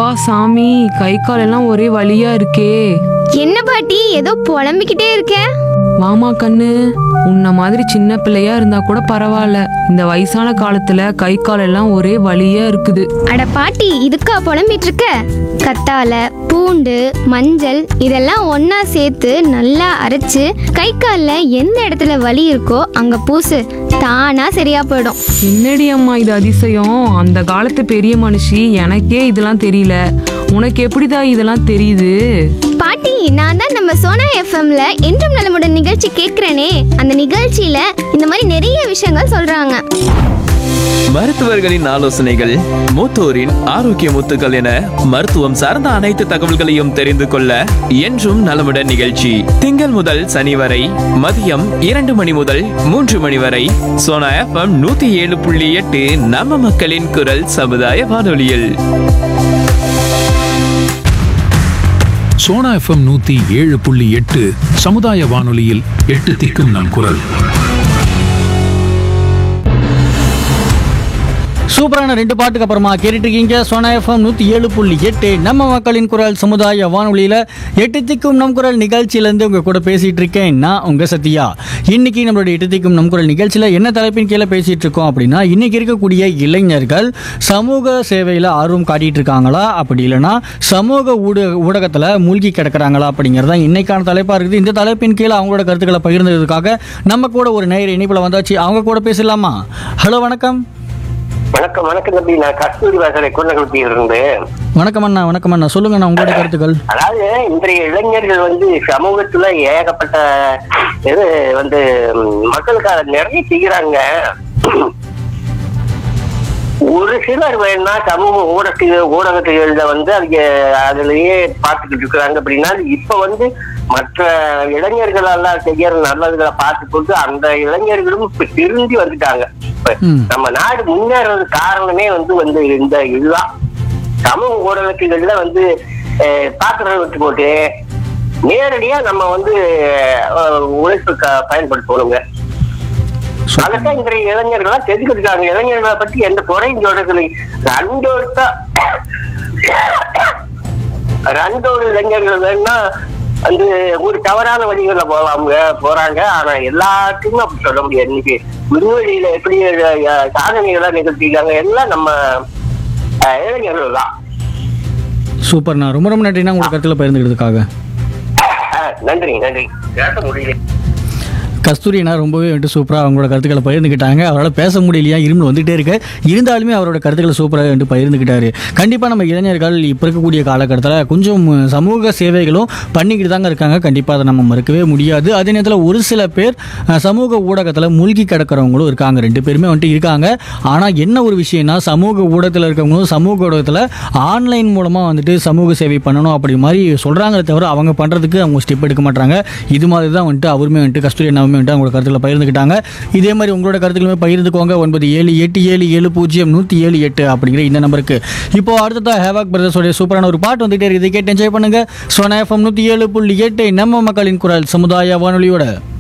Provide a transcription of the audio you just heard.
அப்பா சாமி கை கால் எல்லாம் ஒரே வலியா இருக்கே என்ன பாட்டி ஏதோ புலம்பிக்கிட்டே இருக்க வாமா கண்ணு உன்ன மாதிரி சின்ன பிள்ளையா இருந்தா கூட பரவாயில்ல இந்த வயசான காலத்துல கை கால் எல்லாம் ஒரே வலியா இருக்குது அட பாட்டி இதுக்கா புலம்பிட்டு இருக்க கத்தால பூண்டு மஞ்சள் இதெல்லாம் ஒண்ணா சேர்த்து நல்லா அரைச்சு கை கால்ல எந்த இடத்துல வலி இருக்கோ அங்க பூசு தானா சரியா போயிடும் என்னடி அம்மா இது அதிசயம் அந்த காலத்து பெரிய மனுஷி எனக்கே இதெல்லாம் தெரியல உனக்கு எப்படிடா இதெல்லாம் தெரியுது பாட்டி நான் தான் நம்ம சோனா எஃப்எம்ல என்றும் நலமுடன் நிகழ்ச்சி கேட்கிறேனே அந்த நிகழ்ச்சியில இந்த மாதிரி நிறைய விஷயங்கள் சொல்றாங்க மருத்துவர்களின் ஆலோசனைகள் மூத்தோரின் ஆரோக்கிய முத்துக்கள் என மருத்துவம் சார்ந்த அனைத்து தகவல்களையும் தெரிந்து கொள்ள என்றும் நலமுடன் நிகழ்ச்சி திங்கள் முதல் சனி வரை மதியம் இரண்டு மணி முதல் மூன்று மணி வரை சோனா எஃப்எம் நூத்தி ஏழு புள்ளி எட்டு நம்ம மக்களின் குரல் சமுதாய வானொலியில் சோனா எஃப்எம் நூத்தி ஏழு புள்ளி எட்டு சமுதாய வானொலியில் எட்டு திக்கும் நம் குரல் சூப்பரான ரெண்டு பாட்டுக்கு அப்புறமா கேட்டுட்டு இருக்கீங்க சோனா எஃப்எம் நூற்றி ஏழு புள்ளி எட்டு நம்ம மக்களின் குரல் சமுதாய வானொலியில் எட்டு திக்கும் நம் குரல் நிகழ்ச்சியிலேருந்து உங்கள் கூட பேசிகிட்டு இருக்கேன் நான் உங்கள் சத்யா இன்னைக்கு நம்மளுடைய எட்டு திக்கும் நம் குரல் நிகழ்ச்சியில் என்ன தலைப்பின் கீழே பேசிகிட்டு இருக்கோம் அப்படின்னா இன்னைக்கு இருக்கக்கூடிய இளைஞர்கள் சமூக சேவையில் ஆர்வம் காட்டிட்டு இருக்காங்களா அப்படி இல்லைன்னா சமூக ஊடக ஊடகத்தில் மூழ்கி கிடக்குறாங்களா அப்படிங்கிறது தான் இன்னைக்கான தலைப்பாக இருக்குது இந்த தலைப்பின் கீழே அவங்களோட கருத்துக்களை பகிர்ந்ததுக்காக நம்ம கூட ஒரு நேர இணைப்பில் வந்தாச்சு அவங்க கூட பேசலாமா ஹலோ வணக்கம் வணக்கம் வணக்கம் தம்பி நான் கஸ்தூரி வாசலை கொண்டகுளத்தில் இருந்து வணக்கம் அண்ணா வணக்கம் அண்ணா சொல்லுங்க அண்ணா உங்களோட கருத்துக்கள் அதாவது இன்றைய இளைஞர்கள் வந்து சமூகத்துல ஏகப்பட்ட இது வந்து ம், மக்களுக்காக நிறைய செய்யறாங்க ஒரு சிலர் வேணா சமூக ஊடக ஊடகத்துகள்ல வந்து அவங்க அதுலயே பார்த்துக்கிட்டு இருக்கிறாங்க அப்படின்னா இப்ப வந்து மற்ற இளைஞர்கள் எல்லாம் செய்யற நல்லதுகளை பார்த்து கொண்டு அந்த இளைஞர்களும் இப்ப திரும்பி வந்துட்டாங்க இப்ப ம். நம்ம நாடு முன்னேறதுக்கு காரணமே வந்து வந்து இந்த இதுதான் சமூக ஊடகத்துகள்ல வந்து அஹ், பாக்குறத விட்டு போட்டு நேரடியா நம்ம வந்து அஹ், உழைப்பு க- பயன்படுத்தணுங்க அதைத்தான் இன்றைய இளைஞர்கள்லாம் தெரிஞ்சுக்கிட்டாங்க இளைஞர்களை பத்தி எந்த குறையும் சொல்றதில்லை ரெண்டோட ரெண்டோடு இளைஞர்கள் வேணா வந்து ஒரு தவறான வழிகள்ல போவாங்க போறாங்க ஆனா எல்லாத்துக்கும் அப்படி சொல்ல முடியாது இன்னைக்கு விண்வெளியில எப்படி அஹ், சாதனைகளை நிகழ்த்திருக்காங்க எல்லாம் நம்ம அஹ், இளைஞர்கள் தான் சூப்பர்ண்ணா ரொம்ப ரொம்ப நன்றிண்ணா உங்களோட கருத்துல பகிர்ந்துக்கிறதுக்காக அஹ், நன்றி நன்றி பேச முடியல கஸ்தூரினா ரொம்பவே வந்துட்டு சூப்பராக அவங்களோட கருத்துக்களை பகிர்ந்துக்கிட்டாங்க அவரால் பேச முடியலையா இருமல் வந்துகிட்டே இருக்கு இருந்தாலுமே அவரோட கருத்துக்களை சூப்பராக வந்துட்டு பகிர்ந்துக்கிட்டாரு கண்டிப்பாக நம்ம இளைஞர்கள் இப்போ இருக்கக்கூடிய காலகட்டத்தில் கொஞ்சம் சமூக சேவைகளும் பண்ணிக்கிட்டு தாங்க இருக்காங்க கண்டிப்பாக அதை நம்ம மறுக்கவே முடியாது அதே நேரத்தில் ஒரு சில பேர் அஹ், சமூக ஊடகத்தில் மூழ்கி கிடக்கிறவங்களும் இருக்காங்க ரெண்டு பேருமே வந்துட்டு இருக்காங்க ஆனால் என்ன ஒரு விஷயம்னா சமூக ஊடகத்தில் இருக்கவங்களும் சமூக ஊடகத்தில் ஆன்லைன் மூலமாக வந்துட்டு சமூக சேவை பண்ணணும் அப்படி மாதிரி சொல்கிறாங்களே தவிர அவங்க பண்ணுறதுக்கு அவங்க ஸ்டெப் எடுக்க மாட்டாங்க இது மாதிரி தான் வந்துட்டு அவருமே வந்துட்டு கஸ்தூரி அண்ணாவுமே வந்துட்டு அவங்களோட கருத்துக்களை பகிர்ந்துக்கிட்டாங்க இதே மாதிரி உங்களோட கருத்துக்களுமே பகிர்ந்துக்கோங்க ஒன்பது ஏழு எட்டு ஏழு ஏழு பூஜ்ஜியம் நூற்றி ஏழு எட்டு அப்படிங்கிற இந்த நம்பருக்கு இப்போ அடுத்ததாக ஹேவாக் பிரதர்ஸோடைய சூப்பரான ஒரு பாட்டு வந்துகிட்டே இருக்குது கேட்டு என்ஜாய் பண்ணுங்க சோனா எஃப்எம் நூற்றி ஏழு புள்ளி எட்டு நம்ம மக்களின் குரல் சமுதாய வானொலியோட